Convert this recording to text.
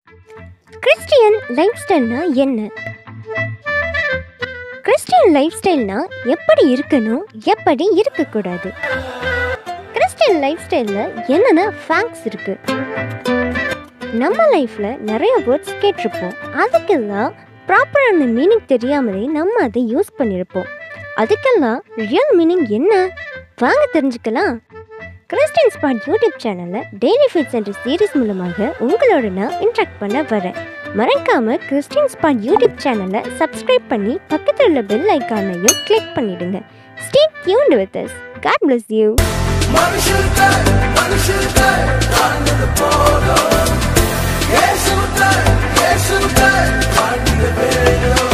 Christian life ஸ்டைல்னா என்ன Christian life ஸ்டைல்னா எப்படி இருக்கணும் எப்படி இருக்கக்கூடாது கிறிஸ்டியன் லைஃப் ஸ்டைலில் என்னென்ன ஃபேக்ட்ஸ் இருக்கு நம்ம லைஃப்பில் நிறைய வேர்ட்ஸ் கேட்டிருப்போம் அதுக்கெல்லாம் ப்ராப்பரான மீனிங் தெரியாமலே நம்ம அதை யூஸ் பண்ணியிருப்போம் அதுக்கெல்லாம் ரியல் மீனிங் என்ன வாங்க தெரிஞ்சுக்கலாம் கிறிஸ்டியன் ஸ்பாட் யூடியூப் சேனலில் டெய்லி ஃபிட்ஸ் என்ற சீரிஸ் மூலமாக உங்களோட நான் இன்ட்ராக்ட் பண்ண வரேன் மறக்காம கிறிஸ்டியன் ஸ்பாட் யூடியூப் சேனலை சப்ஸ்கிரைப் பண்ணி பக்கத்தில் உள்ள பெல் ஐக்கானையும் கிளிக் பண்ணிடுங்க stay tuned with us God bless you மனுஷர்கள் மனுஷர்கள் வாழ்ந்தது போதும் இயேசுக்கள் இயேசுக்கள் வாழ்ந்திட வேண்டும்